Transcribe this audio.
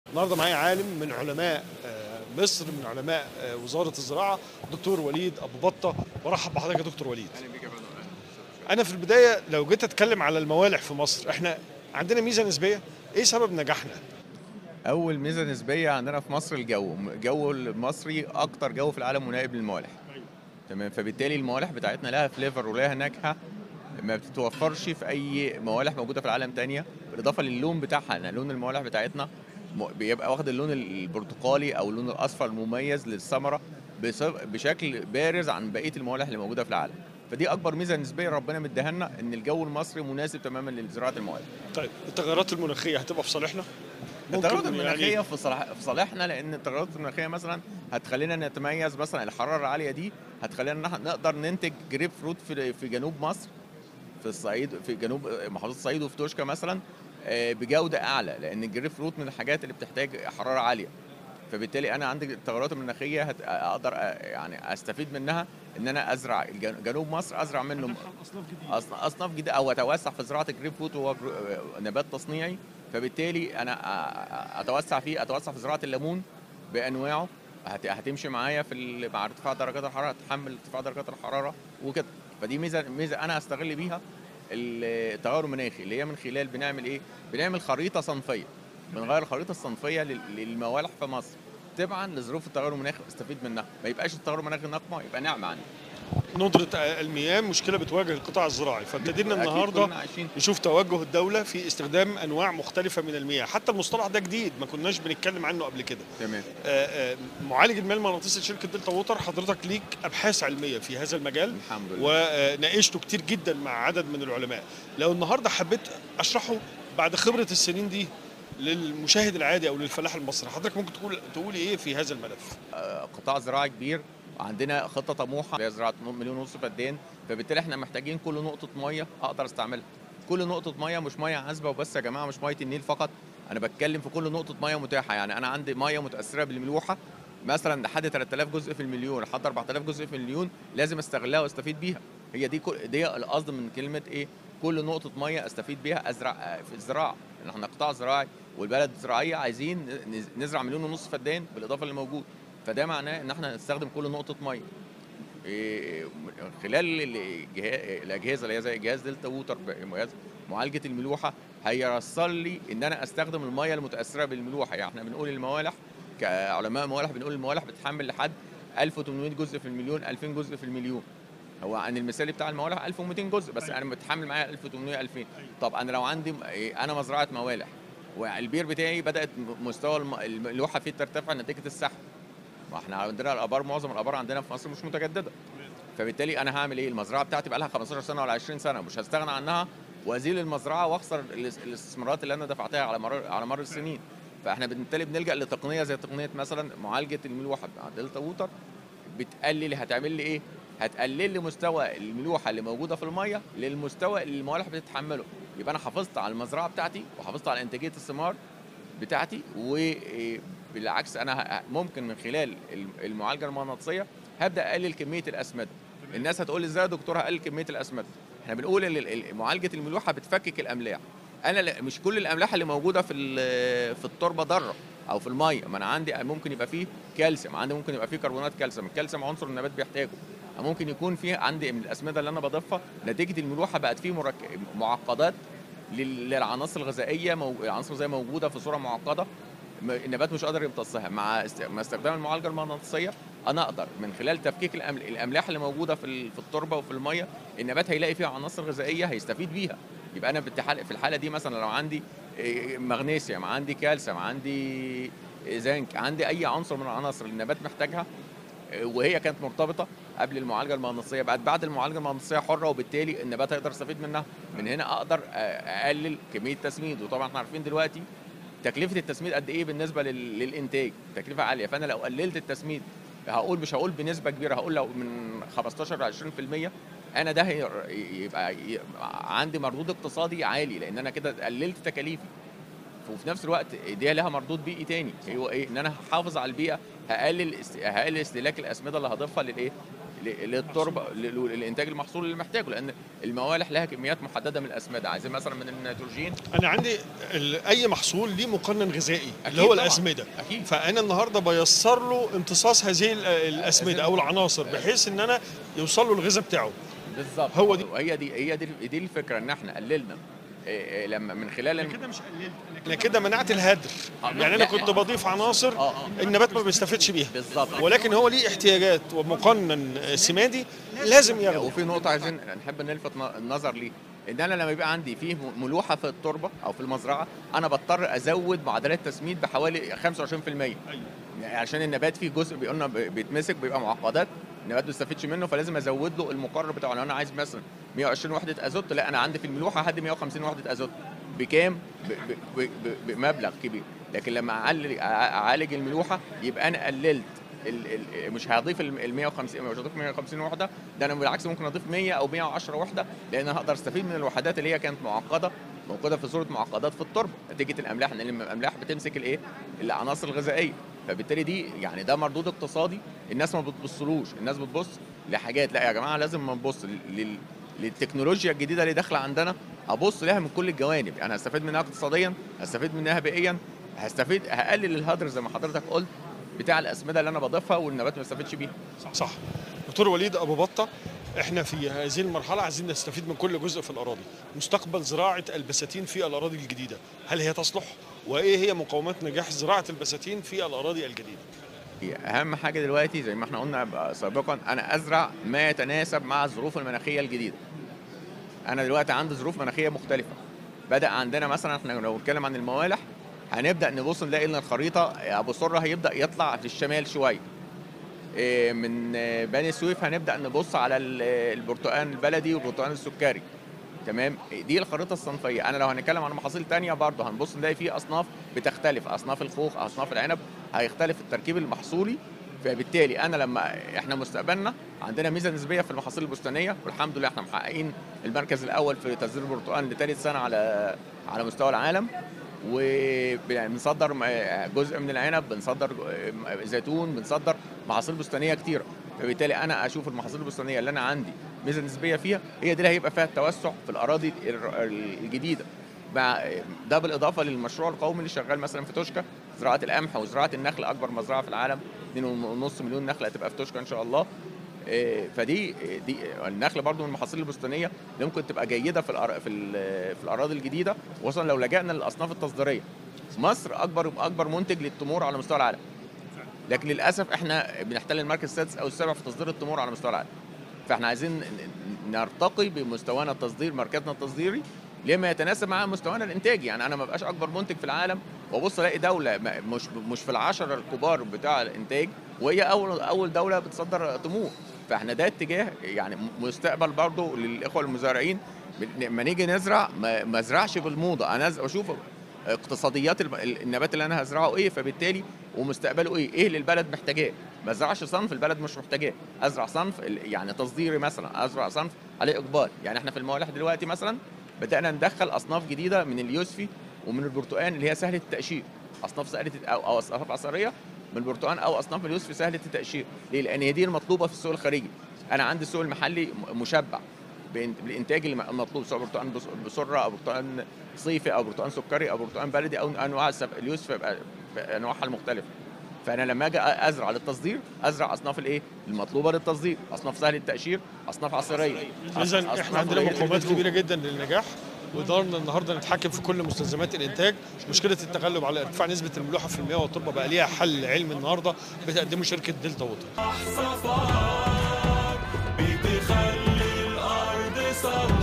النهارده معايا عالم من علماء آه، مصر من علماء آه، وزاره الزراعه دكتور وليد ابو بطه برحب بحضرتك يا دكتور وليد انا في البدايه لو جيت اتكلم على الموالح في مصر احنا عندنا ميزه نسبيه ايه سبب نجاحنا اول ميزه نسبيه عندنا في مصر الجو الجو المصري اكتر جو في العالم مناسب للموالح تمام فبالتالي الموالح بتاعتنا لها فليفر ولها نكهه ما بتتوفرش في اي موالح موجوده في العالم تانية بالاضافه للون بتاعها لان لون الموالح بتاعتنا م- بيبقى واخد اللون البرتقالي او اللون الاصفر المميز للثمره بص- بشكل بارز عن بقيه الموالح اللي موجوده في العالم فدي اكبر ميزه نسبيه ربنا مديها لنا ان الجو المصري مناسب تماما لزراعه الموالح طيب التغيرات المناخيه هتبقى في صالحنا التغيرات يعني- المناخيه في صلاح في صالحنا لان التغيرات المناخيه مثلا هتخلينا نتميز مثلا الحراره العاليه دي هتخلينا نح- نقدر ننتج جريب فروت في في جنوب مصر في الصعيد في جنوب محافظه الصعيد وفي توشكا مثلا آه، بجوده اعلى لان الجريب فروت من الحاجات اللي بتحتاج حراره عاليه فبالتالي انا عندي التغيرات المناخيه هت- اقدر أ- يعني استفيد منها ان انا ازرع الجن- جنوب مصر ازرع منه أصناف, اصناف جديده او اتوسع في زراعه الجريب فروت وهو جرو- نبات تصنيعي فبالتالي انا أ- أ- اتوسع فيه اتوسع في زراعه الليمون بانواعه هت- هتمشي معايا في ال- مع ارتفاع درجات الحراره تحمل ارتفاع درجات الحراره وكده فدي ميزه ميزه انا هستغل بيها التغير المناخي اللي هي من خلال بنعمل ايه؟ بنعمل خريطه صنفيه بنغير الخريطه الصنفيه لل- للموالح في مصر تبعا لظروف التغير المناخي استفيد منها ما يبقاش التغير المناخي نقمه يبقى نعمه عندي ندره المياه مشكله بتواجه القطاع الزراعي فابتدينا أكيد النهارده كلنا عايشين نشوف توجه الدوله في استخدام انواع مختلفه من المياه حتى المصطلح ده جديد ما كناش بنتكلم عنه قبل كده تمام آه، آه، معالج المياه المغناطيسي شركه دلتا ووتر حضرتك ليك ابحاث علميه في هذا المجال الحمد لله وناقشته كتير جدا مع عدد من العلماء لو النهارده حبيت اشرحه بعد خبره السنين دي للمشاهد العادي او للفلاح المصري حضرتك ممكن تقول تقول ايه في هذا الملف آه، قطاع زراعي كبير وعندنا خطه طموحه اللي هي زراعه مليون ونص فدان فبالتالي احنا محتاجين كل نقطه ميه اقدر استعملها كل نقطه ميه مش ميه عذبه وبس يا جماعه مش ميه النيل فقط انا بتكلم في كل نقطه ميه متاحه يعني انا عندي ميه متاثره بالملوحه مثلا لحد 3000 جزء في المليون لحد 4000 جزء في المليون لازم استغلها واستفيد بيها هي دي كل دي القصد من كلمه ايه كل نقطه ميه استفيد بيها ازرع آه، في الزراعه لان احنا قطاع زراعي والبلد زراعيه عايزين ن- نزرع مليون ونص فدان بالاضافه اللي موجود فده معناه ان احنا نستخدم كل نقطه ميه إيه، من خلال الجها- الاجهزه اللي هي زي جهاز دلتا ووتر ب- جهاز معالجه الملوحه هيرسل لي ان انا استخدم الميه المتاثره بالملوحه يعني احنا بنقول الموالح كعلماء موالح بنقول الموالح بتحمل لحد 1800 جزء في المليون 2000 جزء في المليون هو عن المثالي بتاع الموالح 1200 جزء بس انا بتحمل معايا 1800 2000 طب انا لو عندي م- إيه، انا مزرعه موالح والبير بتاعي بدات م- مستوى الم- الملوحه فيه ترتفع نتيجه السحب ما احنا عندنا الابار معظم الابار عندنا في مصر مش متجدده فبالتالي انا هعمل ايه المزرعه بتاعتي بقى لها 15 سنه ولا 20 سنه مش هستغنى عنها وازيل المزرعه واخسر الاس- الاستثمارات اللي انا دفعتها على مر على مر السنين فاحنا بالتالي بنلجا لتقنيه زي تقنيه مثلا معالجه الملوحه مع دلتا ووتر بتقلل هتعمل لي ايه هتقلل لي مستوى الملوحه اللي موجوده في الميه للمستوى اللي الموالح بتتحمله يبقى انا حافظت على المزرعه بتاعتي وحافظت على انتاجيه الثمار بتاعتي وبالعكس انا ه- ممكن من خلال الم- المعالجه المغناطيسيه هبدا اقلل كميه الاسمده الناس هتقول لي ازاي يا دكتور هقلل كميه الاسمده احنا بنقول ان ال- ال- معالجه الملوحه بتفكك الاملاح انا لا- مش كل الاملاح اللي موجوده في ال- في التربه ضاره او في الميه ما انا عندي ممكن يبقى فيه كالسيوم عندي ممكن يبقى فيه كربونات كالسيوم الكالسيوم عنصر النبات بيحتاجه ممكن يكون فيه عندي من الاسمده اللي انا بضيفها نتيجه الملوحه بقت فيه مرك... معقدات لل- للعناصر الغذائيه مو... العناصر الغذائيه موجوده في صوره معقده م- النبات مش قادر يمتصها مع است... مع استخدام المعالجه المغناطيسيه انا اقدر من خلال تفكيك الأمل... الاملاح اللي موجوده في ال... في التربه وفي الميه النبات هيلاقي فيها عناصر غذائيه هيستفيد بيها يبقى انا بالتحال... في الحاله دي مثلا لو عندي إيه، مغنيسيوم عندي كالسيوم عندي زنك عندي اي عنصر من العناصر اللي النبات محتاجها إيه، وهي كانت مرتبطه قبل المعالجه المغناطيسيه بعد بعد المعالجه المغناطيسيه حره وبالتالي النبات هيقدر يستفيد منها من هنا اقدر أ- اقلل كميه تسميد وطبعا احنا عارفين دلوقتي تكلفه التسميد قد ايه بالنسبه لل- للانتاج تكلفه عاليه فانا لو قللت التسميد هقول مش هقول بنسبه كبيره هقول لو من 15 ل 20% انا ده هي- يبقى ي- عندي مردود اقتصادي عالي لان انا كده قللت تكاليفي وفي نفس الوقت دي لها مردود بيئي تاني هو ايه ان انا هحافظ على البيئه هقلل است... هقلل استهلاك الاسمده اللي هضيفها للايه ل- للتربه ل- للانتاج المحصول اللي محتاجه لان الموالح لها كميات محدده من الاسمده عايزين مثلا من النيتروجين انا عندي ال- اي محصول ليه مقنن غذائي اللي أكيد هو طبعاً. الاسمده اكيد فانا النهارده بيسر له امتصاص هذه ال- الاسمده او العناصر بحيث ان انا يوصل له الغذاء بتاعه بالظبط هو دي- وهي دي هي دي دي الفكره ان احنا قللنا إيه إيه لما من خلال الم- كده مش قللت انا كده منعت الهدر آه، يعني انا لا. كنت بضيف عناصر اه اه النبات ما بيستفدش بيها بالظبط ولكن هو ليه احتياجات ومقنن سمادي لازم ياخده وفي نقطة عايزين نحب نلفت ن- النظر ليه ان انا لما يبقى عندي فيه م- ملوحة في التربة او في المزرعة انا بضطر ازود معدلات التسميد بحوالي 25% يعني عشان النبات فيه جزء بيقولنا ب- بيتمسك بيبقى معقدات النبات ما بيستفيدش منه فلازم ازود له المقرر بتاعه لو انا عايز مثلا 120 وحدة ازوت لا انا عندي في الملوحة هدي 150 وحدة ازوت بكام؟ ب- ب- ب- ب- بمبلغ كبير لكن لما اعالج اعالج الملوحة يبقى انا قللت ال ال مش هضيف ال 150 مش هضيف 150 وحده ده انا بالعكس ممكن اضيف 100 او 110 وحده لان انا هقدر استفيد من الوحدات اللي هي كانت معقده موجوده في صوره معقدات في التربه نتيجه الاملاح لان الاملاح بتمسك الايه العناصر الغذائيه فبالتالي دي يعني ده مردود اقتصادي الناس ما بتبصلوش الناس بتبص لحاجات لا يا جماعه لازم نبص لل للتكنولوجيا الجديده اللي داخله عندنا ابص لها من كل الجوانب يعني هستفيد منها اقتصاديا هستفيد منها بيئيا هستفيد هقلل الهدر زي ما حضرتك قلت بتاع الاسمده اللي انا بضيفها والنبات ما يستفيدش بيها صح دكتور وليد ابو بطه احنا في هذه المرحله عايزين نستفيد من كل جزء في الاراضي مستقبل زراعه البساتين في الاراضي الجديده هل هي تصلح وايه هي مقومات نجاح زراعه البساتين في الاراضي الجديده هي اهم حاجه دلوقتي زي ما احنا قلنا سابقا انا ازرع ما يتناسب مع الظروف المناخيه الجديده انا دلوقتي عندي ظروف مناخيه مختلفه بدا عندنا مثلا احنا لو بنتكلم عن الموالح هنبدا نبص نلاقي ان الخريطه ابو سره هيبدا يطلع في الشمال شويه إيه، من آه، بني سويف هنبدا نبص على ال- آه، البرتقال البلدي والبرتقال السكري تمام دي الخريطه الصنفيه انا لو هنتكلم عن محاصيل تانية برضه هنبص نلاقي في اصناف بتختلف اصناف الخوخ اصناف العنب هيختلف التركيب المحصولي فبالتالي انا لما احنا مستقبلنا عندنا ميزه نسبيه في المحاصيل البستانيه والحمد لله احنا محققين المركز الاول في تصدير البرتقال لثالث سنه على على مستوى العالم وبنصدر جزء من العنب بنصدر زيتون بنصدر محاصيل بستانيه كتيره فبالتالي انا اشوف المحاصيل البستانيه اللي انا عندي ميزه نسبيه فيها هي دي اللي هيبقى فيها التوسع في الاراضي الر- الجديده مع ده بالاضافه للمشروع القومي اللي شغال مثلا في توشكا زراعه القمح وزراعه النخل اكبر مزرعه في العالم 2.5 مليون نخله هتبقى في توشكا ان شاء الله إيه، فدي دي النخل برضو من المحاصيل البستانيه اللي ممكن تبقى جيده في الأر- في ال- في الاراضي الجديده وخصوصا لو لجأنا للاصناف التصديريه مصر اكبر اكبر منتج للتمور على مستوى العالم لكن للاسف احنا بنحتل المركز السادس او السابع في تصدير التمور على مستوى العالم فاحنا عايزين ن- ن- نرتقي بمستوانا التصدير مركزنا التصديري لما يتناسب مع مستوانا الانتاجي يعني انا ما بقاش اكبر منتج في العالم وابص الاقي دوله ما- مش مش في العشره الكبار بتاع الانتاج وهي اول اول دوله بتصدر تمور فاحنا ده اتجاه يعني مستقبل برضه للاخوه المزارعين لما نيجي نزرع ما ما ازرعش بالموضه انا أز- اشوف اقتصاديات الب- النبات اللي انا هزرعه ايه فبالتالي ومستقبله ايه ايه اللي البلد محتاجاه ما ازرعش صنف البلد مش محتاجاه ازرع صنف ال- يعني تصديري مثلا ازرع صنف عليه اقبال يعني احنا في الموالح دلوقتي مثلا بدانا ندخل اصناف جديده من اليوسفي ومن البرتقال اللي هي سهله التقشير اصناف سهله او او اصناف عصريه من البرتقال او اصناف اليوسفي سهله التقشير ليه لان هي دي المطلوبه في السوق الخارجي انا عندي السوق المحلي م- مشبع بإن- بالانتاج الم- المطلوب سواء برتقال بس- بسره او برتقال صيفي او برتقال سكري او برتقال بلدي او انواع السب- اليوسف بقى- بانواعها المختلفه فانا لما اجي ازرع للتصدير ازرع اصناف الايه المطلوبه للتصدير اصناف سهل التقشير اصناف عصريه اذا أصناف احنا عندنا قليلة مقومات اللزوم. كبيره جدا للنجاح وقدرنا النهارده نتحكم في كل مستلزمات الانتاج مشكله التغلب على ارتفاع نسبه الملوحه في المياه والتربه بقى ليها حل علمي النهارده بتقدمه شركه دلتا ووتر صفار بتخلي الأرض صفار